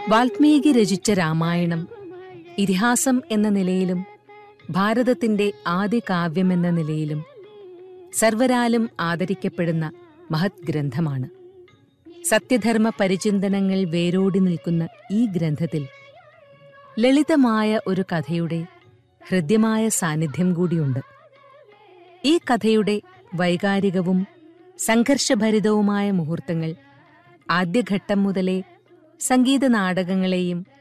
വാൽമീകി രചിച്ച രാമായണം ഇതിഹാസം എന്ന നിലയിലും ഭാരതത്തിന്റെ ആദ്യ കാവ്യമെന്ന നിലയിലും സർവരാലും ആദരിക്കപ്പെടുന്ന മഹത് ഗ്രന്ഥമാണ് സത്യധർമ്മ പരിചിന്തനങ്ങൾ വേരോടി നിൽക്കുന്ന ഈ ഗ്രന്ഥത്തിൽ ലളിതമായ ഒരു കഥയുടെ ഹൃദ്യമായ സാന്നിധ്യം കൂടിയുണ്ട് ഈ കഥയുടെ വൈകാരികവും സംഘർഷഭരിതവുമായ മുഹൂർത്തങ്ങൾ ആദ്യഘട്ടം മുതലേ സംഗീത നാടകങ്ങളെയും